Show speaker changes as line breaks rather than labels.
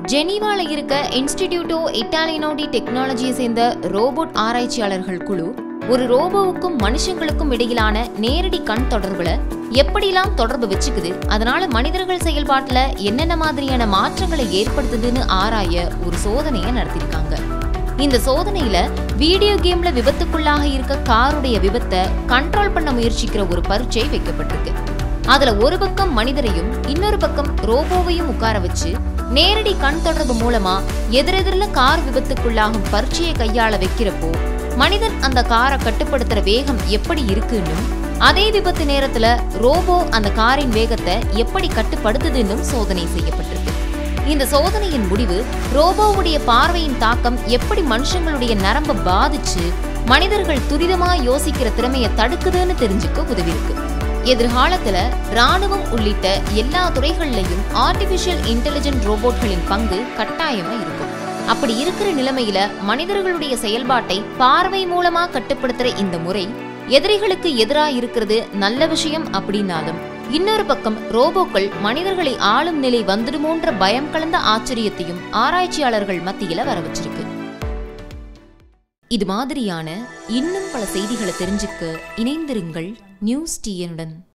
ஜெனீவால இருக்க இன்ஸ்டிடியூட்டோ இட்டாலியனோ டி டெக்னாலஜியை சேர்ந்த ரோபோட் ஆராய்ச்சியாளர்கள் குழு ஒரு ரோபோவுக்கும் மனுஷங்களுக்கும் இடையிலான நேரடி கண் தொடர்புல எப்படிலாம் தொடர்பு வச்சுக்குது அதனால மனிதர்கள் செயல்பாட்டுல என்னென்ன மாதிரியான மாற்றங்களை ஏற்படுத்துதுன்னு ஆராய ஒரு சோதனையை நடத்திருக்காங்க இந்த சோதனையில வீடியோ கேம்ல விபத்துக்குள்ளாக இருக்க காருடைய விபத்தை கண்ட்ரோல் பண்ண முயற்சிக்கிற ஒரு பரீட்சை வைக்கப்பட்டிருக்கு அதுல ஒரு பக்கம் மனிதரையும் இன்னொரு பக்கம் ரோபோவையும் உட்கார வச்சு நேரடி கண் தொடர்பு மூலமா எதிரெதிரில் கார் விபத்துக்குள்ளாகும் பரீட்சையை கையாள வைக்கிறப்போ மனிதன் அந்த காரை கட்டுப்படுத்துற வேகம் எப்படி இருக்குன்னும் அதே விபத்து நேரத்துல ரோபோ அந்த காரின் வேகத்தை எப்படி கட்டுப்படுத்துதுன்னும் சோதனை செய்யப்பட்டிருக்கு இந்த சோதனையின் முடிவு ரோபோவுடைய பார்வையின் தாக்கம் எப்படி மனுஷங்களுடைய நரம்ப பாதிச்சு மனிதர்கள் துரிதமா யோசிக்கிற திறமையை தடுக்குதுன்னு தெரிஞ்சுக்க உதவியிருக்கு எதிர்காலத்துல ராணுவம் உள்ளிட்ட எல்லா துறைகள்லையும் ஆர்டிபிஷியல் இன்டெலிஜென்ட் ரோபோட்களின் பங்கு கட்டாயமா இருக்கும் அப்படி இருக்கிற நிலைமையில மனிதர்களுடைய செயல்பாட்டை பார்வை மூலமா கட்டுப்படுத்துற இந்த முறை எதிரிகளுக்கு எதிரா இருக்கிறது நல்ல விஷயம் அப்படின்னாலும் இன்னொரு பக்கம் ரோபோக்கள் மனிதர்களை ஆளும் நிலை வந்துடுமோன்ற பயம் கலந்த ஆச்சரியத்தையும் ஆராய்ச்சியாளர்கள் மத்தியில வர வச்சிருக்கு இது மாதிரியான இன்னும் பல செய்திகளை தெரிஞ்சுக்க இணைந்திருங்கள் நியூஸ் டிஎனுடன்